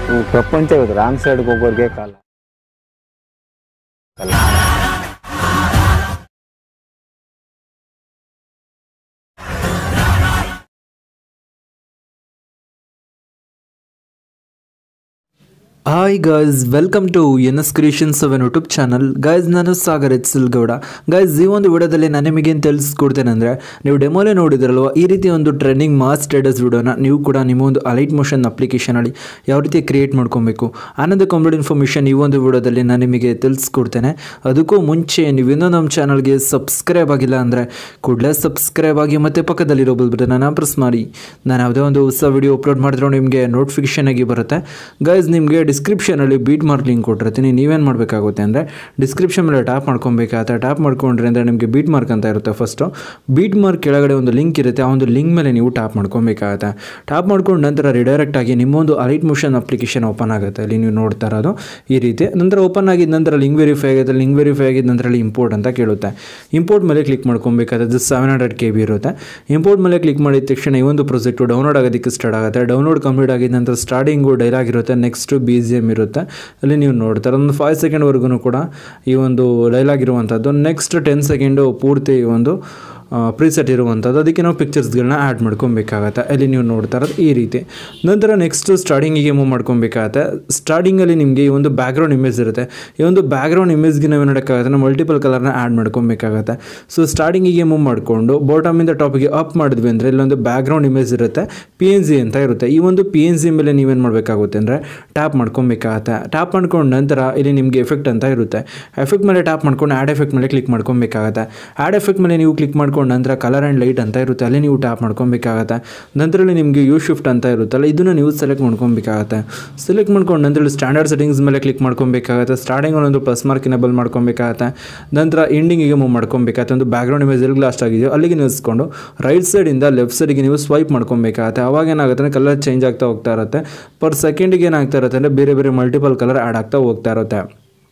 ಇವು ಪ್ರಪಂಚ ಇವತ್ತು ರಾಂಗ್ ಸೈಡ್ಗೆ ಹೋಗೋರಿಗೆ ಕಾಲ ಕಾಲ. Hi guys welcome to N S creations ಅವನ್ ಯೂಟ್ಯೂಬ್ ಚಾನಲ್ ಗಾಯ್ಸ್ ನಾನು ಸಾಗರ್ ಎಚ್ ಗೌಡ ಗಾಯ್ಸ್ ಈ ಒಂದು ವಿಡಿಯೋದಲ್ಲಿ ನಾನು ನಿಮಗೇನು ತಿಳಿಸ್ಕೊಡ್ತೇನೆ ಅಂದರೆ ನೀವು ಡೆಮೋಲೆ ನೋಡಿದ್ರಲ್ವ ಈ ರೀತಿ ಒಂದು ಟ್ರೆಂಡಿಂಗ್ ಮಾಸ್ ಸ್ಟೇಟಸ್ ವಿಡಿಯೋನ ನೀವು ಕೂಡ ನಿಮ್ಮ ಒಂದು ಅಲೈಟ್ ಮೋಷನ್ ಅಪ್ಲಿಕೇಶನಲ್ಲಿ ಯಾವ ರೀತಿ ಕ್ರಿಯೇಟ್ ಮಾಡ್ಕೊಬೇಕು ಅನ್ನೋದು ಕಂಪ್ಲೀಟ್ ಇನ್ಫಾರ್ಮೇಷನ್ ಈ ಒಂದು ವಿಡಿಯೋದಲ್ಲಿ ನಾನು ನಿಮಗೆ ತಿಳಿಸ್ಕೊಡ್ತೇನೆ ಅದಕ್ಕೂ ಮುಂಚೆ ನೀವು ಇನ್ನೂ ನಮ್ಮ ಚಾನಲ್ಗೆ ಸಬ್ಸ್ಕ್ರೈಬ್ ಆಗಿಲ್ಲ ಅಂದರೆ ಕೂಡಲೇ ಸಬ್ಸ್ಕ್ರೈಬ್ ಆಗಿ ಮತ್ತು ಪಕ್ಕದಲ್ಲಿರೋ ಬೆಲ್ ಬಟನ್ನ ಪ್ರೆಸ್ ಮಾಡಿ ನಾನು ಯಾವುದೇ ಒಂದು ಹೊಸ ವಿಡಿಯೋ ಅಪ್ಲೋಡ್ ಮಾಡಿದ್ರು ನಿಮಗೆ ನೋಟಿಫಿಕೇಷನ್ ಆಗಿ ಬರುತ್ತೆ ಗೈಸ್ ನಿಮಗೆ ಡಿಸ್ಕ್ರಿಪ್ಷನಲ್ಲಿ ಬೀಟ್ ಮಾರ್ಕ್ ಲಿಂಕ್ ಕೊಟ್ಟಿರ್ತೀನಿ ನೀವೇನು ಮಾಡಬೇಕಾಗುತ್ತೆ ಅಂದರೆ ಡಿಸ್ಕ್ರಿಪ್ಷನ್ ಮೇಲೆ ಟ್ಯಾಪ್ ಮಾಡ್ಕೊಬೇಕಾಗುತ್ತೆ ಟ್ಯಾಪ್ ಮಾಡ್ಕೊಂಡ್ರೆ ಅಂದರೆ ನಿಮಗೆ ಬೀಟ್ ಮಾರ್ಕ್ ಅಂತ ಇರುತ್ತೆ ಫಸ್ಟು ಬೀಟ್ ಮಾರ್ಕ್ ಕೆಳಗಡೆ ಒಂದು ಲಿಂಕ್ ಇರುತ್ತೆ ಆ ಒಂದು ಲಿಂಕ್ ಮೇಲೆ ನೀವು ಟ್ಯಾಪ್ ಮಾಡ್ಕೊಬೇಕಾಗುತ್ತೆ ಟ್ಯಾಪ್ ಮಾಡ್ಕೊಂಡು ನಂತರ ರಿಡೈರೆಕ್ಟ್ ಆಗಿ ನಿಮ್ಮೊಂದು ಅಲೈಟ್ ಮೋಷನ್ ಅಪ್ಲಿಕೇಶನ್ ಓಪನ್ ಆಗುತ್ತೆ ಅಲ್ಲಿ ನೀವು ನೋಡ್ತಾ ಇರೋದು ಈ ರೀತಿ ನಂತರ ಓಪನ್ ಆಗಿದ ನಂತರ ಲಿಂಕ್ ವೆರಿಫೈ ಆಗುತ್ತೆ ಲಿಂಕ್ ವೆರಿಫೈ ಆಗಿದ ನಂತರ ಅಲ್ಲಿ ಇಂಪೋರ್ಟ್ ಅಂತ ಕೇಳುತ್ತೆ ಇಂಪೋರ್ಟ್ ಮೇಲೆ ಕ್ಲಿಕ್ ಮಾಡ್ಕೊಬೇಕಾದ್ರೆ just seven hundred K B ಇರುತ್ತೆ ಇಂಪೋರ್ಟ್ ಮೇಲೆ ಕ್ಲಿಕ್ ಮಾಡಿದ ತಕ್ಷಣ ಈ ಒಂದು ಪ್ರಾಜೆಕ್ಟು ಡೌನ್ಲೋಡ್ ಆಗೋದಕ್ಕೆ ಸ್ಟಾರ್ಟ್ ಆಗುತ್ತೆ ಡೌನ್ಲೋಡ್ ಕಂಪ್ಲೀಟ್ ಆಗಿದ ನಂತರ ಸ್ಟಾರ್ಟಿಂಗು ಡೈಲಾಗ್ ಇರುತ್ತೆ ನೆಕ್ಸ್ಟ್ ಬಿ ಜಿ ಎಮ್ ಇರುತ್ತೆ ಅಲ್ಲಿ ನೀವು ನೋಡ್ತಾರೆ ಒಂದು ಫೈವ್ ಸೆಕೆಂಡ್ವರೆಗೂ ಕೂಡ ಈ ಒಂದು ಡೈಲಾಗ್ ಇರುವಂಥದ್ದು ನೆಕ್ಸ್ಟ್ ಟೆನ್ ಸೆಕೆಂಡು ಪೂರ್ತಿ ಈ ಒಂದು ಪ್ರೀಸೆಟ್ ಇರುವಂಥದ್ದು ಅದಕ್ಕೆ ನಾವು ಪಿಕ್ಚರ್ಸ್ಗಳನ್ನ ಆ್ಯಡ್ ಮಾಡ್ಕೊಬೇಕಾಗತ್ತೆ ಅಲ್ಲಿ ನೀವು ನೋಡ್ತಾ ಇರೋದು ಈ ರೀತಿ ನಂತರ ನೆಕ್ಸ್ಟ್ ಸ್ಟಾರ್ಟಿಂಗಿಗೆ ಮೂವ್ ಮಾಡ್ಕೊಬೇಕಾಗತ್ತೆ ಸ್ಟಾರ್ಟಿಂಗಲ್ಲಿ ನಿಮಗೆ ಈ ಒಂದು ಬ್ಯಾಕ್ಗ್ರೌಂಡ್ ಇಮೇಜ್ ಇರುತ್ತೆ ಈ ಒಂದು ಬ್ಯಾಕ್ಗ್ರೌಂಡ್ ಇಮೇಜ್ಗೆ ನಾವು ನೋಡೋಕ್ಕಾಗತ್ತೆ ನಾವು ಮಲ್ಟಿಪಲ್ ಕಲರ್ನ ಆ್ಯಡ್ ಮಾಡ್ಕೊಬೇಕಾಗತ್ತೆ ಸೊ ಸ್ಟಾರ್ಟಿಂಗಿಗೆ ಮೂವ್ ಮಾಡಿಕೊಂಡು ಬಾಟಮಿಂದ ಟಾಪಿಗೆ ಅಪ್ ಮಾಡಿದ್ವಿ ಅಂದರೆ ಇಲ್ಲೊಂದು ಬ್ಯಾಕ್ಗ್ರೌಂಡ್ ಇಮೇಜ್ ಇರುತ್ತೆ ಪಿ ಎನ್ ಜಿ ಅಂತ ಇರುತ್ತೆ ಈ ಒಂದು ಪಿ ಎನ್ ಜಿ ಮೇಲೆ ನೀವೇನು ಮಾಡಬೇಕಾಗುತ್ತೆ ಅಂದರೆ ಟ್ಯಾಪ್ ಮಾಡ್ಕೊಬೇಕಾಗತ್ತೆ ಟ್ಯಾಪ್ ಮಾಡ್ಕೊಂಡು ನಂತರ ಇಲ್ಲಿ ನಿಮಗೆ ಎಫೆಕ್ಟ್ ಅಂತ ಇರುತ್ತೆ ಎಫೆಕ್ಟ್ ಮೇಲೆ ಟ್ಯಾಪ್ ಮಾಡ್ಕೊಂಡು ಆ್ಯಡ್ ಎಫೆಕ್ಟ್ ಮೇಲೆ ಕ್ಲಿಕ್ ಮಾಡ್ಕೊಬೇಕಾಗತ್ತೆ ಆ್ಯಡ್ ಎಫೆಕ್ಟ್ ಮೇಲೆ ನೀವು ಕ್ಲಿಕ್ ಮಾಡ್ಕೊಂಡು ನಂತರ ಕಲರ್ ಆ್ಯಂಡ್ ಲೈಟ್ ಅಂತ ಇರುತ್ತೆ ಅಲ್ಲಿ ನೀವು ಟ್ಯಾಪ್ ಮಾಡ್ಕೊಬೇಕಾಗತ್ತೆ ನಂತರಲ್ಲಿ ನಿಮಗೆ ಯೂ ಶಿಫ್ಟ್ ಅಂತ ಇರುತ್ತಲ್ಲ ಇದನ್ನು ನೀವು ಸೆಲೆಕ್ಟ್ ಮಾಡ್ಕೊಬೇಕಾಗತ್ತೆ ಸೆಲೆಕ್ಟ್ ಮಾಡ್ಕೊಂಡು ನಂತರ ಸ್ಟ್ಯಾಂಡರ್ಡ್ ಸೆಟ್ಟಿಂಗ್ಸ್ ಮೇಲೆ ಕ್ಲಿಕ್ ಮಾಡ್ಕೊಬೇಕಾಗತ್ತೆ ಸ್ಟಾರ್ಟಿಂಗ್ ಒಂದು ಪ್ಲಸ್ ಮಾರ್ಕ್ ಇನೇಬಲ್ ಮಾಡ್ಕೊಬೇಕಾಗತ್ತೆ ನಂತರ ಎಂಡಿಂಗಿಗೆ ಮೂವ್ ಮಾಡ್ಕೊಬೇಕಾಗತ್ತೆ ಒಂದು ಬ್ಯಾಕ್ಗ್ರೌಂಡ್ ಇಮೇಜ್ ಎಲ್ಲಿ ಲಾಸ್ಟ್ ಆಗಿದೆಯೋ ಅಲ್ಲಿಗೆ ನಿಲ್ಲಿಸ್ಕೊಂಡು ರೈಟ್ ಸೈಡಿಂದ ಲೆಫ್ಟ್ ಸೈಡಿಗೆ ನೀವು ಸ್ವೈಪ್ ಮಾಡ್ಕೊಬೇಕಾಗತ್ತೆ ಅವಾಗ ಏನಾಗುತ್ತೆ ಅಂದರೆ ಕಲರ್ ಚೇಂಜ್ ಆಗ್ತಾ ಹೋಗ್ತಾ ಇರುತ್ತೆ ಪರ್ ಸೆಕೆಂಡಿಗೆ ಏನಾಗ್ತಾ ಇರುತ್ತೆ ಅಂದರೆ ಬೇರೆ ಬೇರೆ ಮಲ್ಟಿಪಲ್ ಕಲರ್ ಆ್ಯಡ್ ಆಗ್ತಾ ಹೋಗ್ತಾ ಇರುತ್ತೆ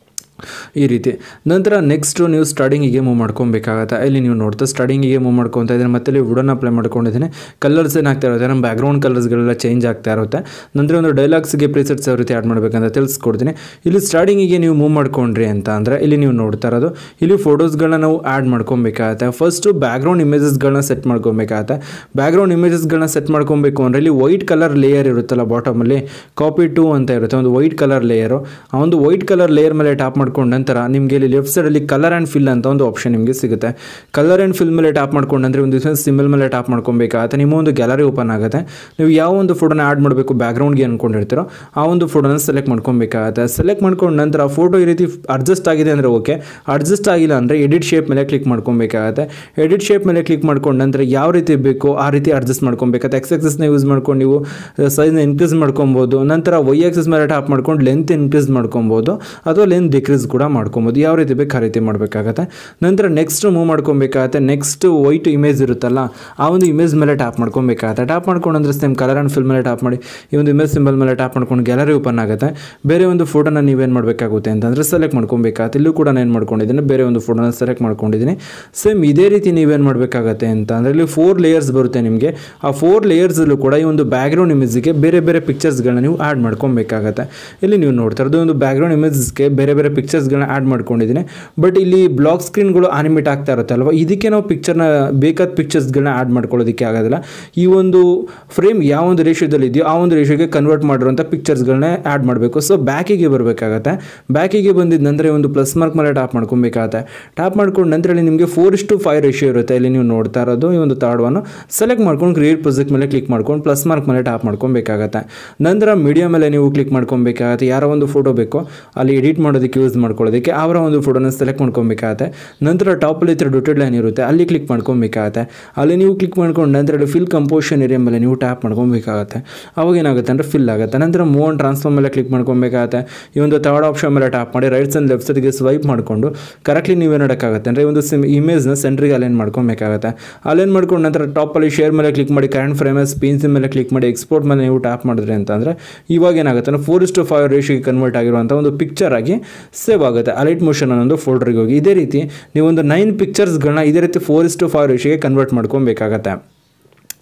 ಈ ರೀತಿ ನಂತರ ನೆಕ್ಸ್ಟು ನೀವು ಸ್ಟಾರ್ಟಿಂಗಿಗೆ ಮೂವ್ ಮಾಡ್ಕೊಬೇಕಾಗತ್ತೆ ಇಲ್ಲಿ ನೀವು ನೋಡ್ತಾ ಸ್ಟಾರ್ಟಿಂಗಿಗೆ ಮೂವ್ ಮಾಡ್ಕೊತಾ ಇದ್ದೀನಿ ಮತ್ತೆ ಇಲ್ಲಿ ವುಡನ್ ಅಪ್ಲೈ ಮಾಡ್ಕೊಂಡಿದ್ದೀನಿ ಕಲರ್ಸ್ ಏನಾಗ್ತಾ ಇರುತ್ತೆ ನಮ್ಮ ಬ್ಯಾಕ್ಗ್ರೌಂಡ್ ಕಲರ್ಸ್ಗಳೆಲ್ಲ ಚೇಂಜ್ ಆಗ್ತಾ ಇರುತ್ತೆ ನಂತರ ಒಂದು ಡೈಲಾಗ್ಸ್ಗೆ ಪ್ರೀಸೆಟ್ಸ್ ಯಾವ ರೀತಿ ಆ್ಯಡ್ ಮಾಡಬೇಕಂತ ತಿಳಿಸ್ಕೊಡ್ತೀನಿ ಇಲ್ಲಿ ಸ್ಟಾರ್ಟಿಂಗಿಗೆ ನೀವು ಮೂವ್ ಮಾಡ್ಕೊಂಡ್ರಿ ಅಂತ ಅಂದರೆ ಇಲ್ಲಿ ನೀವು ನೋಡ್ತಾ ಇರೋದು ಇಲ್ಲಿ ಫೋಟೋಸ್ಗಳನ್ನ ನಾವು ಆ್ಯಡ್ ಮಾಡ್ಕೊಬೇಕಾಗತ್ತೆ ಫಸ್ಟು ಬ್ಯಾಕ್ಗ್ರೌಂಡ್ ಇಮೇಜಸ್ಗಳನ್ನ ಸೆಟ್ ಮಾಡ್ಕೊಬೇಕಾಗತ್ತೆ ಬ್ಯಾಕ್ಗ್ರೌಂಡ್ ಇಮೇಜಸ್ಗಳನ್ನ ಸೆಟ್ ಮಾಡ್ಕೊಬೇಕು ಅಂದರೆ ಇಲ್ಲಿ ವೈಟ್ ಕಲರ್ ಲೇಯರ್ ಇರುತ್ತಲ್ಲ ಬಾಟಮಲ್ಲಿ ಕಾಪಿ ಟು ಅಂತ ಇರುತ್ತೆ ಒಂದು ವೈಟ್ ಕಲರ್ ಲೇಯರು ಆ ಒಂದು ವೈಟ್ ಕಲರ್ ಲೇಯರ್ ಮೇಲೆ ಟ್ಯಾಪ್ ಮಾಡ್ಕೊಂಡು ನಂತರ ನಿಮಗೆ ಇಲ್ಲಿ ಲೆಫ್ಟ್ ಸೈಡಲ್ಲಿ ಕಲರ್ ಆ್ಯಂಡ್ ಫಿಲ್ ಅಂತ ಒಂದು ಆಪ್ಷನ್ ನಿಮಗೆ ಸಿಗುತ್ತೆ ಕಲರ್ ಆ್ಯಂಡ್ ಫಿಲ್ ಮೇಲೆ ಟ್ಯಾಪ್ ಮಾಡ್ಕೊಂಡು ಅಂದರೆ ಒಂದು ಸಿಂಬಲ್ ಮೇಲೆ ಟ್ಯಾಪ್ ಮಾಡ್ಕೊಬೇಕಾಗತ್ತೆ ನಿಮ್ಮ ಒಂದು ಗ್ಯಾಲರಿ ಓಪನ್ ಆಗುತ್ತೆ ನೀವು ಯಾವ ಒಂದು ಫೋಟೋನ ಆ್ಯಡ್ ಮಾಡಬೇಕು ಬ್ಯಾಕ್ಗ್ರೌಂಡ್ಗೆ ಅಂದ್ಕೊಂಡಿರ್ತೀರೋ ಆ ಒಂದು ಫೋಟೋನ ಸೆಲೆಕ್ಟ್ ಮಾಡ್ಕೊಬೇಕಾಗತ್ತೆ ಸೆಲೆಕ್ಟ್ ಮಾಡ್ಕೊಂಡು ನಂತರ ಆ ಫೋಟೋ ಈ ರೀತಿ ಅಡ್ಜಸ್ಟ್ ಆಗಿದೆ ಅಂದರೆ ಓಕೆ ಅಡ್ಜಸ್ಟ್ ಆಗಿಲ್ಲ ಅಂದರೆ ಎಡಿಟ್ ಶೇಪ್ ಮೇಲೆ ಕ್ಲಿಕ್ ಮಾಡ್ಕೊಬೇಕಾಗತ್ತೆ ಎಡಿಟ್ ಶೇಪ್ ಮೇಲೆ ಕ್ಲಿಕ್ ಮಾಡ್ಕೊಂಡು ನಂತರ ಯಾವ ರೀತಿ ಬೇಕೋ ಆ ರೀತಿ ಅಡ್ಜಸ್ಟ್ ಮಾಡ್ಕೊಬೇಕಾಗತ್ತೆ ಎಕ್ಸ್ ಎಕ್ಸಸ್ನ ಯೂಸ್ ಮಾಡ್ಕೊಂಡು ನೀವು ಸೈಜ್ನ ಇನ್ಕ್ರೀಸ್ ಮಾಡ್ಕೊಬೋದು ನಂತರ ವೈ ಎಕ್ಸಸ್ ಮೇಲೆ ಟ್ಯಾಪ್ ಮಾಡ್ಕೊಂಡು ಲೆಂತ್ ಇನ್ಕ್ರೀಸ್ ಮಾಡ್ಕೊಬೋದು ಅಥವಾ ಲೆಂತ್ ಡಿಕ್ರೀಸ್ ಕೂಡ ಮಾಡ್ಕೊಬೋದು ಯಾವ ರೀತಿ ಬೇಕು ಆ ರೀತಿ ಮಾಡಬೇಕಾಗತ್ತೆ ನಂತರ ನೆಕ್ಸ್ಟ್ ಮೂವ್ ಮಾಡ್ಕೊಬೇಕಾಗತ್ತೆ ನೆಕ್ಸ್ಟ್ ವೈಟ್ ಇಮೇಜ್ ಇರುತ್ತಲ್ಲ ಆ ಒಂದು ಇಮೇಜ್ ಮೇಲೆ ಟ್ಯಾಪ್ ಮಾಡ್ಕೊಬೇಕಾಗತ್ತೆ ಟ್ಯಾಪ್ ಮಾಡ್ಕೊಂಡು ಅಂದರೆ ಸೇಮ್ ಕಲರ್ ಆ್ಯಂಡ್ ಫಿಲ್ ಮೇಲೆ ಟ್ಯಾಪ್ ಮಾಡಿ ಈ ಒಂದು ಇಮೇಜ್ ಸಿಂಬಲ್ ಮೇಲೆ ಟ್ಯಾಪ್ ಮಾಡ್ಕೊಂಡು ಗ್ಯಾಲರಿ ಓಪನ್ ಆಗುತ್ತೆ ಬೇರೆ ಒಂದು ಫೋಟೋನ ನೀವೇನು ಮಾಡಬೇಕಾಗುತ್ತೆ ಅಂತಂದರೆ ಸೆಲೆಕ್ಟ್ ಮಾಡ್ಕೊಬೇಕಾಗತ್ತೆ ಇಲ್ಲೂ ಕೂಡ ನಾನು ಏನು ಮಾಡ್ಕೊಂಡಿದ್ದೀನಿ ಬೇರೆ ಒಂದು ಫೋಟೋನ ಸೆಲೆಕ್ಟ್ ಮಾಡ್ಕೊಂಡಿದ್ದೀನಿ ಸೇಮ್ ಇದೇ ರೀತಿ ನೀವೇನು ಮಾಡಬೇಕಾಗತ್ತೆ ಅಂತ ಅಂದರೆ ಇಲ್ಲಿ ಫೋರ್ ಲೇಯರ್ಸ್ ಬರುತ್ತೆ ನಿಮಗೆ ಆ ಫೋರ್ ಲೇಯರ್ಸಲ್ಲೂ ಕೂಡ ಈ ಒಂದು ಬ್ಯಾಕ್ಗ್ರೌಂಡ್ ಇಮೇಜ್ಗೆ ಬೇರೆ ಬೇರೆ ಪಿಕ್ಚರ್ಸ್ಗಳನ್ನ ನೀವು ಆ್ಯಡ್ ಮಾಡ್ಕೊಬೇಕಾಗತ್ತೆ ಇಲ್ಲಿ ನೀವು ನೋಡ್ತಾ ಇರೋದು ಒಂದು ಬ್ಯಾಕ್ಗ್ರೌಂಡ್ ಇಮೇಜ್ಗೆ ಬೇರೆ ಬೇರೆ ಪಿಕ್ಚರ್ಸ್ಗಳನ್ನ ಆ್ಯಡ್ ಮಾಡ್ಕೊಂಡಿದ್ದೀನಿ ಬಟ್ ಇಲ್ಲಿ ಬ್ಲಾಕ್ ಸ್ಕ್ರೀನ್ಗಳು ಆನಿಮೇಟ್ ಆಗ್ತಾ ಇರುತ್ತೆ ಅಲ್ವಾ ಇದಕ್ಕೆ ನಾವು ಪಿಕ್ಚರ್ನ ಬೇಕಾದ ಪಿಕ್ಚರ್ಸ್ಗಳನ್ನ ಆ್ಯಡ್ ಮಾಡ್ಕೊಳ್ಳೋದಕ್ಕೆ ಆಗೋದಿಲ್ಲ ಈ ಒಂದು ಫ್ರೇಮ್ ಯಾವ ಒಂದು ರೇಷಿಯೋದಲ್ಲಿ ಇದೆಯೋ ಆ ಒಂದು ರೇಷಿಯೋಗೆ ಕನ್ವರ್ಟ್ ಮಾಡಿರುವಂಥ ಪಿಕ್ಚರ್ಸ್ಗಳನ್ನೇ ಆ್ಯಡ್ ಮಾಡಬೇಕು ಸೊ ಬ್ಯಾಕಿಗೆ ಬರಬೇಕಾಗತ್ತೆ ಬ್ಯಾಕಿಗೆ ಬಂದಿದ್ದ ನಂತರ ಒಂದು ಪ್ಲಸ್ ಮಾರ್ಕ್ ಮೇಲೆ ಟ್ಯಾಪ್ ಮಾಡ್ಕೊಬೇಕಾಗತ್ತೆ ಟ್ಯಾಪ್ ಮಾಡ್ಕೊಂಡು ನಂತರ ಇಲ್ಲಿ ನಿಮಗೆ ಫೋರ್ ಇಷ್ಟು ಫೈವ್ ರೇಷಿಯೋ ಇರುತ್ತೆ ಇಲ್ಲಿ ನೀವು ನೋಡ್ತಾ ಇರೋದು ಈ ಒಂದು ಥರ್ಡ್ ಒನ್ ಸೆಲೆಕ್ಟ್ ಮಾಡ್ಕೊಂಡು ಕ್ರಿಯೇಟ್ ಪ್ರೊಜೆಕ್ಟ್ ಮೇಲೆ ಕ್ಲಿಕ್ ಮಾಡ್ಕೊಂಡು ಪ್ಲಸ್ ಮಾರ್ಕ್ ಮೇಲೆ ಟ್ಯಾಪ್ ಮಾಡ್ಕೊಬೇಕಾಗತ್ತೆ ನಂತರ ಮೀಡಿಯಾ ಮೇಲೆ ನೀವು ಕ್ಲಿಕ್ ಮಾಡ್ಕೊಬೇಕಾಗತ್ತೆ ಯಾರೋ ಒಂದು ಫೋಟೋ ಬೇಕೋ ಅಲ್ಲಿ ಎಡಿಟ್ ಮಾಡೋದಕ್ಕೆ ಯೂಸ್ ಮಾಡ್ಕೊಳ್ಳೋದಕ್ಕೆ ಅವರ ಒಂದು ಫೋಟೋನ ಸೆಲೆಕ್ಟ್ ಮಾಡ್ಕೊಬೇಕಾಗತ್ತೆ ನಂತರ ಟಾಪಲ್ಲಿ ಇತರ ಡೊಟೆಡ್ ಲೈನ್ ಇರುತ್ತೆ ಅಲ್ಲಿ ಕ್ಲಿಕ್ ಮಾಡ್ಕೊಬೇಕಾಗತ್ತೆ ಅಲ್ಲಿ ನೀವು ಕ್ಲಿಕ್ ಮಾಡ್ಕೊಂಡು ನಂತರ ಅಲ್ಲಿ ಫಿಲ್ ಕಂಪೋಷನ್ ಏರಿಯಾ ಮೇಲೆ ನೀವು ಟ್ಯಾಪ್ ಮಾಡ್ಕೊಬೇಕಾಗತ್ತೆ ಅವಾಗ ಏನಾಗುತ್ತೆ ಅಂದರೆ ಫಿಲ್ ಆಗುತ್ತೆ ನಂತರ ಮೂವ್ ಆನ್ ಟ್ರಾನ್ಸ್ಫರ್ ಮೇಲೆ ಕ್ಲಿಕ್ ಮಾಡ್ಕೊಬೇಕಾಗತ್ತೆ ಈ ಒಂದು ಥರ್ಡ್ ಆಪ್ಷನ್ ಮೇಲೆ ಟ್ಯಾಪ್ ಮಾಡಿ ರೈಟ್ ಸೈಡ್ ಲೆಫ್ಟ್ ಸೈಡ್ಗೆ ಸ್ವೈಪ್ ಮಾಡಿಕೊಂಡು ಕರೆಕ್ಟ್ಲಿ ನೀವು ನೋಡೋಕ್ಕಾಗತ್ತೆ ಅಂದರೆ ಒಂದು ಸಿಮ್ ಇಮೇಜ್ನ ಸೆಂಟ್ರಿಗೆ ಅಲೈನ್ ಮಾಡ್ಕೊಬೇಕಾಗತ್ತೆ ಅಲೈನ್ ಮಾಡ್ಕೊಂಡು ನಂತರ ಟಾಪಲ್ಲಿ ಶೇರ್ ಮೇಲೆ ಕ್ಲಿಕ್ ಮಾಡಿ ಕರೆಂಟ್ ಫ್ರೇಮಸ್ ಪೀನ್ಸ್ ಮೇಲೆ ಕ್ಲಿಕ್ ಮಾಡಿ ಎಕ್ಸ್ಪೋರ್ಟ್ ಮೇಲೆ ನೀವು ಟ್ಯಾಪ್ ಮಾಡಿದ್ರಿ ಅಂತಂದರೆ ಇವಾಗ ಏನಾಗುತ್ತೆ ಅಂದರೆ ಫೋರ್ ಇಸ್ಟು ಫೈವ್ ರೇಷಿಗೆ ಕನ್ವರ್ಟ್ ಆಗಿರುವಂಥ ಒಂದು ಪಿಕ್ಚರ್ ಆಗಿ ಸೇವ್ ಆಗುತ್ತೆ ಅಲೈಟ್ ಮೋಷನ್ ಅನ್ನೋ ಫೋಲ್ಡರ್ಗೆ ಹೋಗಿ ಇದೇ ರೀತಿ ನೀವು ಒಂದು ನೈನ್ ಪಿಕ್ಚರ್ಸ್ಗಳನ್ನ ಇದೇ ರೀತಿ ಫೋರ್ ಇಸ್ಟು ಫೈವ್ ರೇಷಿಗೆ ಕನ್ವರ್ಟ್ ಮಾಡ್ಕೊಬೇಕಾಗತ್ತೆ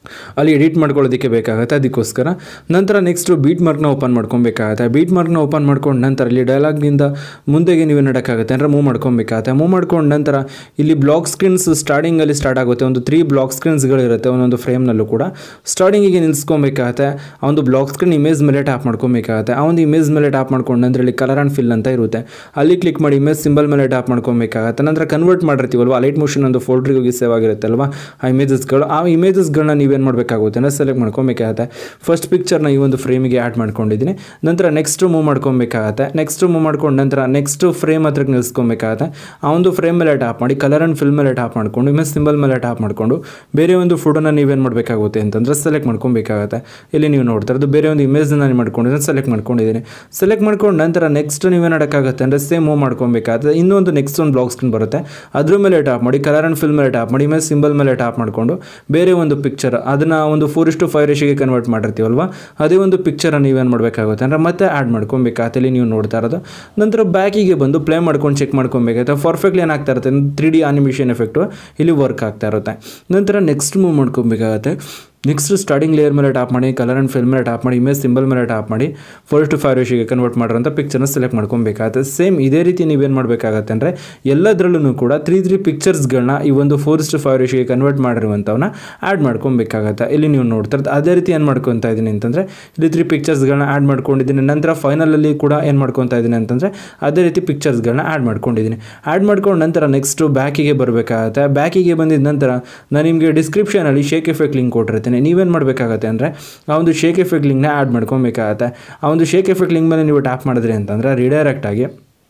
ಅಲ್ಲಿ ಎಡಿಟ್ ಮಾಡ್ಕೊಳ್ಳೋದಕ್ಕೆ ಬೇಕಾಗುತ್ತೆ ಅದಕ್ಕೋಸ್ಕರ ನಂತರ ನೆಕ್ಸ್ಟು ಬೀಟ್ ಮಾರ್ಕ್ನ ಓಪನ್ ಮಾಡ್ಕೊಬೇಕಾಗತ್ತೆ ಬೀಟ್ ಮಾರ್ಕ್ನ ಓಪನ್ ಮಾಡ್ಕೊಂಡು ನಂತರ ಇಲ್ಲಿ ಡೈಲಾಗ್ನಿಂದ ಮುಂದೆಗೆ ನೀವು ನಡೋಕ್ಕಾಗುತ್ತೆ ಅಂದರೆ ಮೂವ್ ಮಾಡ್ಕೊಬೇಕಾಗತ್ತೆ ಮೂವ್ ಮಾಡ್ಕೊಂಡು ನಂತರ ಇಲ್ಲಿ ಬ್ಲಾಕ್ ಸ್ಕ್ರೀನ್ಸ್ ಸ್ಟಾರ್ಟಿಂಗಲ್ಲಿ ಸ್ಟಾರ್ಟ್ ಆಗುತ್ತೆ ಒಂದು ತ್ರೀ ಬ್ಲಾಕ್ ಸ್ಕ್ರೀನ್ಸ್ಗಳಿರುತ್ತೆ ಒಂದೊಂದು ಫ್ರೇಮ್ನಲ್ಲೂ ಕೂಡ ಸ್ಟಾರ್ಟಿಂಗಿಗೆ ನಿಲ್ಸ್ಕೊಬೇಕಾಗತ್ತೆ ಆ ಒಂದು ಬ್ಲಾಕ್ ಸ್ಕ್ರೀನ್ ಇಮೇಜ್ ಮೇಲೆ ಟ್ಯಾಪ್ ಮಾಡ್ಕೊಬೇಕಾಗತ್ತೆ ಆ ಒಂದು ಇಮೇಜ್ ಮೇಲೆ ಟ್ಯಾಪ್ ಮಾಡ್ಕೊಂಡು ನಂತರ ಇಲ್ಲಿ ಕಲರ್ ಆ್ಯಂಡ್ ಫಿಲ್ ಅಂತ ಇರುತ್ತೆ ಅಲ್ಲಿ ಕ್ಲಿಕ್ ಮಾಡಿ ಇಮೇಜ್ ಸಿಂಬಲ್ ಮೇಲೆ ಟ್ಯಾಪ್ ಮಾಡ್ಕೊಬೇಕಾಗತ್ತೆ ನಂತರ ಕನ್ವರ್ಟ್ ಮಾಡಿರ್ತೀವಲ್ವ ಲೈಟ್ ಮೋಷನ್ ಒಂದು ಫೋಲ್ಡ್ರಿಗೆ ಹೋಗಿ ಸೇವ್ ಆಗಿರುತ್ತೆ ಅಲ್ವಾ ಆ ಇಮೇಜಸ್ಗಳು ಆ ಇಮೇಜಸ್ಗಳನ್ನ ನೀವೇನು ಮಾಡಬೇಕಾಗುತ್ತೆ ಅಂದರೆ ಸೆಲೆಕ್ಟ್ ಮಾಡ್ಕೊಬೇಕಾಗತ್ತೆ ಫಸ್ಟ್ ಪಿಕ್ಚರ್ನ ಈ ಒಂದು ಫ್ರೇಮಿಗೆ ಆ್ಯಡ್ ಮಾಡ್ಕೊಂಡಿದ್ದೀನಿ ನಂತರ ನೆಕ್ಸ್ಟ್ ಮೂವ್ ಮಾಡ್ಕೊಬೇಕಾಗತ್ತೆ ನೆಕ್ಸ್ಟ್ ಮೂವ್ ಮಾಡ್ಕೊಂಡು ನಂತರ ನೆಕ್ಸ್ಟ್ ಫ್ರೇಮ್ ಹತ್ರಕ್ಕೆ ನಿಲ್ಸ್ಕೊಬೇಕಾಗತ್ತೆ ಆ ಒಂದು ಫ್ರೇಮ್ ಮೇಲೆ ಟ್ಯಾಪ್ ಮಾಡಿ ಕಲರ್ ಆ್ಯಂಡ್ ಫಿಲ್ ಮೇಲೆ ಟ್ಯಾಪ್ ಮಾಡ್ಕೊಂಡು ಇಮೇಜ್ ಸಿಂಬಲ್ ಮೇಲೆ ಟ್ಯಾಪ್ ಮಾಡಿಕೊಂಡು ಬೇರೆ ಒಂದು ಫೋಟೋನ ನೀವೇನು ಮಾಡಬೇಕಾಗುತ್ತೆ ಅಂತಂದರೆ ಸೆಲೆಕ್ಟ್ ಮಾಡ್ಕೊಬೇಕಾಗತ್ತೆ ಇಲ್ಲಿ ನೀವು ನೋಡ್ತಾ ಇರೋದು ಬೇರೆ ಒಂದು ಇಮೇಜ್ನ ನಾನು ಮಾಡ್ಕೊಂಡಿದ್ದೀನಿ ಸೆಲೆಕ್ಟ್ ಮಾಡ್ಕೊಂಡಿದ್ದೀನಿ ಸೆಲೆಕ್ಟ್ ಮಾಡ್ಕೊಂಡು ನಂತರ ನೆಕ್ಸ್ಟ್ ನೀವೇನು ಮಾಡೋಕ್ಕಾಗುತ್ತೆ ಅಂದರೆ ಸೇಮ್ ಮೂವ್ ಮಾಡ್ಕೊಬೇಕಾಗುತ್ತೆ ಇನ್ನೊಂದು ನೆಕ್ಸ್ಟ್ ಒಂದು ಬ್ಲಾಕ್ ಸ್ಕ್ರೀನ್ ಬರುತ್ತೆ ಅದ್ರ ಮೇಲೆ ಟ್ಯಾಪ್ ಮಾಡಿ ಕಲರ್ ಆ್ಯಂಡ್ ಫಿಲ್ ಮೇಲೆ ಟ್ಯಾಪ್ ಮಾಡಿ ಇಮೇಜ್ ಸಿಂಬಲ್ ಮೇಲೆ ಟ್ಯಾಪ್ ಮಾಡಿಕೊಂಡು ಬೇರೆ ಒಂದು ಪಿಕ್ಚರ್ ಅದನ್ನು ಒಂದು ಫೋರ್ ಇಷ್ಟು ಫೈವ್ ರೇಷಿಗೆ ಕನ್ವರ್ಟ್ ಮಾಡಿರ್ತೀವಲ್ವ ಅದೇ ಒಂದು ಪಿಕ್ಚರ್ ನೀವೇನು ಮಾಡಬೇಕಾಗುತ್ತೆ ಅಂದರೆ ಮತ್ತೆ ಆ್ಯಡ್ ಮಾಡ್ಕೊಬೇಕಾಗುತ್ತೆ ಇಲ್ಲಿ ನೀವು ನೋಡ್ತಾ ಇರೋದು ನಂತರ ಬ್ಯಾಕಿಗೆ ಬಂದು ಪ್ಲೇ ಮಾಡ್ಕೊಂಡು ಚೆಕ್ ಮಾಡ್ಕೊಬೇಕಾಗುತ್ತೆ ಪರ್ಫೆಕ್ಟ್ಲಿ ಏನಾಗ್ತಾ ಇರುತ್ತೆ ತ್ರೀ ಡಿ ಆನಿಮೇಷನ್ ಎಫೆಕ್ಟು ಇಲ್ಲಿ ವರ್ಕ್ ಆಗ್ತಾ ಇರುತ್ತೆ ನಂತರ ನೆಕ್ಸ್ಟ್ ಮೂವ್ ಮಾಡ್ಕೊಬೇಕಾಗತ್ತೆ ನೆಕ್ಸ್ಟ್ ಸ್ಟಾರ್ಟಿಂಗ್ ಲೇಯರ್ ಮೇಲೆ ಟ್ಯಾಪ್ ಮಾಡಿ ಕಲರ್ ಆ್ಯಂಡ್ ಫಿಲ್ ಮೇಲೆ ಟ್ಯಾಪ್ ಮಾಡಿ ಇಮೇಜ್ ಸಿಂಬಲ್ ಮೇಲೆ ಟ್ಯಾಪ್ ಮಾಡಿ ಫೋರ್ ಟು ಫೈವ್ ರೇಷಿಗೆ ಕನ್ವರ್ಟ್ ಮಾಡಿರೋಂಥ ಪಿಕ್ಚರ್ನ ಸೆಲೆಕ್ಟ್ ಮಾಡ್ಕೊಬೇಕಾಗುತ್ತೆ ಸೇಮ್ ಇದೇ ರೀತಿ ನೀವೇನು ಮಾಡಬೇಕಾಗತ್ತೆ ಅಂದರೆ ಎಲ್ಲದರಲ್ಲೂ ಕೂಡ ತ್ರೀ ತ್ರೀ ಪಿಕ್ಚರ್ಸ್ಗಳನ್ನ ಈ ಒಂದು ಫೋರ್ ಟು ಫೈವ್ ರೇಷಿಗೆ ಕನ್ವರ್ಟ್ ಮಾಡಿರುವಂಥವನ್ನ ಆ್ಯಡ್ ಮಾಡ್ಕೊಬೇಕಾಗತ್ತೆ ಇಲ್ಲಿ ನೀವು ನೋಡ್ತಾ ಇರೋದು ಅದೇ ರೀತಿ ಏನು ಮಾಡ್ಕೊತಾ ಇದ್ದೀನಿ ಅಂತಂದರೆ ಇಲ್ಲಿ ತ್ರೀ ಪಿಕ್ಚರ್ಸ್ಗಳನ್ನ ಆ್ಯಡ್ ಮಾಡ್ಕೊಂಡಿದ್ದೀನಿ ನಂತರ ಫೈನಲಲ್ಲಿ ಕೂಡ ಏನು ಮಾಡ್ಕೊತಾ ಇದ್ದೀನಿ ಅಂತಂದರೆ ಅದೇ ರೀತಿ ಪಿಕ್ಚರ್ಸ್ಗಳನ್ನ ಆ್ಯಡ್ ಮಾಡ್ಕೊಂಡಿದ್ದೀನಿ ಆ್ಯಡ್ ಮಾಡ್ಕೊಂಡು ನಂತರ ನೆಕ್ಸ್ಟು ಬ್ಯಾಕಿಗೆ ಬರಬೇಕಾಗತ್ತೆ ಬ್ಯಾಕಿಗೆ ಬಂದಿದ್ದ ನಂತರ ನಾನು ನಿಮಗೆ ಡಿಸ್ಕ್ರಿಪ್ಷನಲ್ಲಿ ಶೇಕ್ ಎಫೆಕ್ಟ್ ಲಿಂಕ್ ಕೊಟ್ಟಿರ್ತೀನಿ ನೀವೇನು ಮಾಡಬೇಕಾಗತ್ತೆ ಅಂದರೆ ಆ ಒಂದು ಶೇಕ್ ಎಫೆಕ್ಟ್ ಲಿಂಕ್ನ ಆ್ಯಡ್ ಮಾಡ್ಕೊಬೇಕಾಗತ್ತೆ ಆ ಒಂದು ಶೇಕ್ ಎಫೆಕ್ಟ್ ಲಿಂಕ್ ಮೇಲೆ ನೀವು ಟ್ಯಾಪ್ ಮಾಡಿದ್ರಿ ಅಂತಂದರೆ ರಿಡೈರೆಕ್ಟ್ ಆಗಿ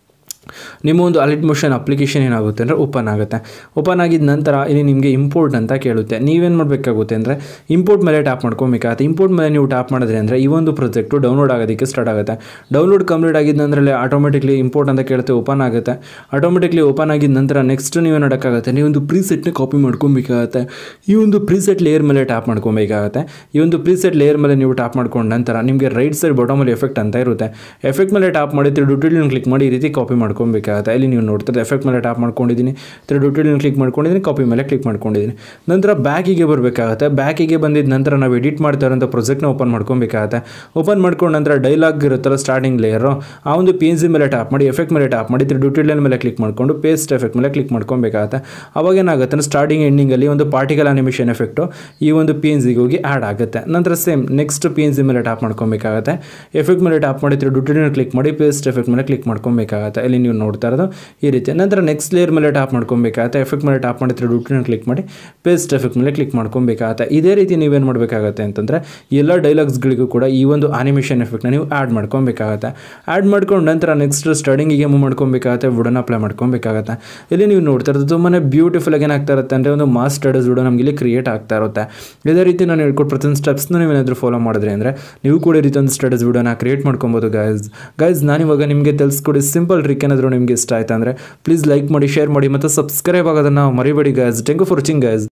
ನಿಮ್ಮ ಒಂದು ಅಲಿಟ್ ಮೋಷನ್ ಅಪ್ಲಿಕೇಶನ್ ಏನಾಗುತ್ತೆ ಅಂದರೆ ಓಪನ್ ಆಗುತ್ತೆ ಓಪನ್ ಆಗಿದ ನಂತರ ಇಲ್ಲಿ ನಿಮಗೆ ಇಂಪೋರ್ಟ್ ಅಂತ ಕೇಳುತ್ತೆ ನೀವೇನು ಮಾಡಬೇಕಾಗುತ್ತೆ ಅಂದರೆ ಇಂಪೋರ್ಟ್ ಮೇಲೆ ಟ್ಯಾಪ್ ಮಾಡ್ಕೊಬೇಕಾಗುತ್ತೆ ಇಂಪೋರ್ಟ್ ಮೇಲೆ ನೀವು ಟ್ಯಾಪ್ ಮಾಡಿದ್ರೆ ಅಂದರೆ ಈ ಒಂದು ಪ್ರಾಜೆಕ್ಟು ಡೌನ್ಲೋಡ್ ಆಗೋದಕ್ಕೆ ಸ್ಟಾರ್ಟ್ ಆಗುತ್ತೆ ಡೌನ್ಲೋಡ್ ಕಂಪ್ಲೀಟ್ ಆಗಿದ್ದ ನಂತರ ಆಟೋಮೆಟಿಕ್ಲಿ ಇಂಪೋರ್ಟ್ ಅಂತ ಕೇಳುತ್ತೆ ಓಪನ್ ಆಗುತ್ತೆ ಆಟೋಮೆಟಿಕ್ಲಿ ಓಪನ್ ಆಗಿದ ನಂತರ ನೆಕ್ಸ್ಟ್ ನೀವು ನೋಡೋಕ್ಕಾಗುತ್ತೆ ನೀವು ಒಂದು ಪ್ರೀಸೆಟ್ನ ಕಾಪಿ ಮಾಡ್ಕೊಬೇಕಾಗತ್ತೆ ಈ ಒಂದು ಪ್ರೀಸೆಟ್ ಲೇಯರ್ ಮೇಲೆ ಟ್ಯಾಪ್ ಮಾಡ್ಕೊಬೇಕಾಗತ್ತೆ ಈ ಒಂದು ಪ್ರೀಸೆಟ್ ಲೇಯರ್ ಮೇಲೆ ನೀವು ಟ್ಯಾಪ್ ಮಾಡ್ಕೊಂಡು ನಂತರ ನಿಮಗೆ ರೈಟ್ ಸೈಡ್ ಬಾಟಮಲ್ಲಿ ಎಫೆಕ್ಟ್ ಅಂತ ಇರುತ್ತೆ ಎಫೆಕ್ಟ್ ಮೇಲೆ ಟ್ಯಾಪ್ ಮಾಡಿ ಡ್ಯೂಟಿಲಿನ ಕ್ಲಿಕ್ ಮಾಡಿ ಈ ರೀತಿ ಕಾಪಿ ಮಾಡ್ಕೊಬೇಕಾಗತ್ತೆ ಇಲ್ಲಿ ನೀವು ನೋಡ್ತಾರೆ ಎಫೆಕ್ಟ್ ಮೇಲೆ ಟ್ಯಾಪ್ ಮಾಡ್ಕೊಂಡಿದ್ದೀನಿ ಡ್ಯೂಟಿಲಿನ ಕ್ಲಿಕ್ ಮಾಡ್ಕೊಂಡಿದ್ದೀನಿ ಕಾಪಿ ಮೇಲೆ ಕ್ಲಿಕ್ ಮಾಡ್ಕೊಂಡಿದ್ದೀನಿ ನಂತರ ಬ್ಯಾಕಿಗೆ ಬರಬೇಕಾಗತ್ತೆ ಬ್ಯಾಕಿಗೆ ಬಂದಿದ್ದ ನಂತರ ನಾವು ಎಡಿಟ್ ಮಾಡ್ತಾ ಇರೋಂಥ ಪ್ರಾಜೆಕ್ಟ್ನ ಓಪನ್ ಮಾಡ್ಕೊಬೇಕಾಗತ್ತೆ ಓಪನ್ ಮಾಡ್ಕೊಂಡು ನಂತರ ಡೈಲಾಗ್ ಇರುತ್ತಲ್ಲ ಸ್ಟಾರ್ಟಿಂಗ್ ಲೇಯರು ಆ ಒಂದು ಪಿ ಎನ್ ಸಿ ಮೇಲೆ ಟ್ಯಾಪ್ ಮಾಡಿ ಎಫೆಕ್ಟ್ ಮೇಲೆ ಟ್ಯಾಪ್ ಮಾಡಿ ಡ್ಯೂಟಿ ಲೈನ್ ಮೇಲೆ ಕ್ಲಿಕ್ ಮಾಡಿಕೊಂಡು ಪೇಸ್ಟ್ ಎಫೆಕ್ಟ್ ಮೇಲೆ ಕ್ಲಿಕ್ ಮಾಡ್ಕೊಬೇಕಾಗತ್ತೆ ಅವಾಗ ಏನಾಗುತ್ತೆ ಅಂದರೆ ಸ್ಟಾರ್ಟಿಂಗ್ ಎಂಡಿಂಗಲ್ಲಿ ಒಂದು ಪಾರ್ಟಿಕಲ್ ಅನಿಮೇಷನ್ ಎಫೆಕ್ಟು ಈ ಒಂದು ಪಿ ಎನ್ ಸಿಗೆ ಹೋಗಿ ಆ್ಯಡ್ ಆಗುತ್ತೆ ನಂತರ same next P N C ಮೇಲೆ ಟ್ಯಾಪ್ ಮಾಡ್ಕೊಬೇಕಾಗತ್ತೆ ಎಫೆಕ್ಟ್ ಮೇಲೆ ಟ್ಯಾಪ್ ಮಾಡಿ ಡ್ಯೂಟಿ ಲೈನ್ ಕ್ಲಿಕ್ ಮಾಡಿ ಪೇಸ್ಟ್ ಎಫೆಕ್ಟ್ ಮೇಲೆ ಕ್ಲಿಕ್ ಮಾಡ್ಕೊಬೇಕಾಗತ್ತೆ ಇಲ್ಲಿ ನೀವು ನೋಡ್ತಾ ಇರೋದು ಈ ರೀತಿ ನಂತರ ನೆಕ್ಸ್ಟ್ ಲೇಯರ್ ಮೇಲೆ ಟ್ಯಾಪ್ ಮಾಡ್ಕೊಬೇಕಾಗತ್ತೆ ಎಫೆಕ್ಟ್ ಮೇಲೆ ಟ್ಯಾಪ್ ಮಾಡಿದ್ರೆ ಡ್ಯೂಟಿನ ಕ್ಲಿಕ್ ಮಾಡಿ ಪೇಸ್ಟ್ ಎಫೆಕ್ಟ್ ಮೇಲೆ ಕ್ಲಿಕ್ ಮಾಡ್ಕೊಬೇಕಾಗತ್ತೆ ಇದೇ ರೀತಿ ನೀವೇನು ಮಾಡಬೇಕಾಗತ್ತೆ ಅಂತಂದರೆ ಎಲ್ಲ ಡೈಲಾಗ್ಸ್ಗಳಿಗೂ ಕೂಡ ಈ ಒಂದು ಆನಿಮೇಷನ್ ಎಫೆಕ್ಟ್ನ ನೀವು ಆ್ಯಡ್ ಮಾಡ್ಕೊಬೇಕಾಗತ್ತೆ ಆ್ಯಡ್ ಮಾಡ್ಕೊಂಡು ನಂತರ ನೆಕ್ಸ್ಟ್ ಸ್ಟಾರ್ಟಿಂಗಿಗೆ ಮೂವ್ ಮಾಡ್ಕೊಬೇಕಾಗತ್ತೆ ವುಡನ್ನ ಅಪ್ಲೈ ಮಾಡ್ಕೊಬೇಕಾಗತ್ತೆ ಇಲ್ಲಿ ನೀವು ನೋಡ್ತಾ ಇರೋದು ತುಂಬಾ ಬ್ಯೂಟಿಫುಲ್ ಆಗಿ ಏನಾಗ್ತಾ ಇರುತ್ತೆ ಅಂದರೆ ಒಂದು ಮಾಸ್ ಸ್ಟಡೀಸ್ ವಿಡಿಯೋ ನಮಗೆ ಇಲ್ಲಿ ಕ್ರಿಯೇಟ್ ಆಗ್ತಾ ಇರುತ್ತೆ ಇದೇ ರೀತಿ ನಾನು ಹೇಳ್ಕೊಟ್ಟು ಪ್ರತಿಯೊಂದು ಸ್ಟೆಪ್ಸ್ನ ನೀವೇನಾದರೂ ಫಾಲೋ ಮಾಡಿದ್ರೆ ಅಂದರೆ ನೀವು ಕೂಡ ಈ ರೀತಿ ಒಂದು ಸ್ಟಡೀಸ್ ವಿಡಿಯೋನ ಕ್ರಿಯೇಟ್ ಮಾಡ್ಕೊಬೋದು ಗೈಸ್ ಗೈಸ್ ನಾನಿವಾಗ ನಿಮಗೆ ತಿಳಿಸ್ಕೊಡಿ ಸಿಂಪಲ್ ಟ್ರಿಕ್ ಏನಾದರೂ ನಿಮಗೆ ಇಷ್ಟ ಆಯ್ತು ಅಂದರೆ ಪ್ಲೀಸ್ ಲೈಕ್ ಮಾಡಿ ಶೇರ್ ಮಾಡಿ ಮತ್ತು ಸಬ್ಸ್ಕ್ರೈಬ್ ಆಗೋದನ್ನು ಮರಿಬೇಡಿ guys thank you for watching guys